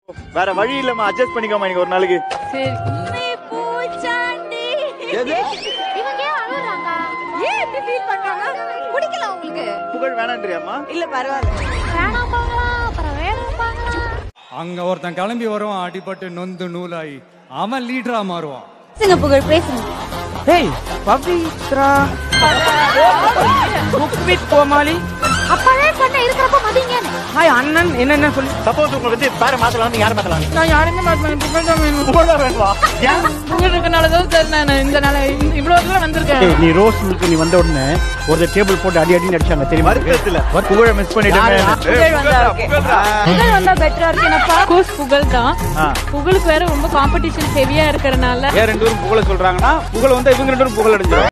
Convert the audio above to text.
வேற வழி இல்லம்மா அட்ஜஸ்ட் பண்ணிக்கோமா இன்னைக்கு ஒரு நாளைக்கு சரி எது இவங்க ஏன் அழுறாங்க ஏன் இப்படி ஃபீல் பண்றாங்க பிடிக்கல உங்களுக்கு புகழ் வேணான்றியாம்மா இல்ல பரவாயில்ல வேணாம்பாங்களா அப்புறம் வேணாம்பாங்களா அங்க ஒருத்தன் கிளம்பி வருவான் அடிபட்டு நொந்து நூலாகி அவன் லீடரா மாறுவான் பேசுங்க புகழ் பேசுங்க hey Pavithra cook with Comali அப்பவே சொன்ன இருக்கிறப்ப மதிங்க ஹாய் அண்ணன் என்னென்ன சொல்லி சப்போஸ் உங்களுக்கு வந்து பேர மாத்தலாம் நீ யார மாத்தலாம் நான் யாருமே மாட்டேன் புகழ் தான் வேணும் புகழ் தான் வேணுமா ஏன் புகழ் இருக்கனாலதான் சார் நான் இந்த நாள் இவ்வளவு தூரம் வந்திருக்கேன் ஏய், நீ ரோஸ் மில்க் நீ வந்த உடனே ஒரு டேபிள் போட்டு அடி அடி அடிச்சாங்க தெரியுமா வருத்தத்துல புகழ மிஸ் பண்ணிட்டேன் புகழ் வந்தா ஓகே புகழ் வந்தா பெட்டரா இருக்கு என்னப்பா கோர்ஸ் புகழ் தான் ஆ. புகழுக்கு வேற ரொம்ப காம்படிஷன் ஹெவியா இருக்கறனால ஏன் ரெண்டு பேரும் புகழ சொல்றாங்கன்னா புகழ் வந்து இவங்க ரெண்டு பேரும் புகழ் அடைஞ்சிடும்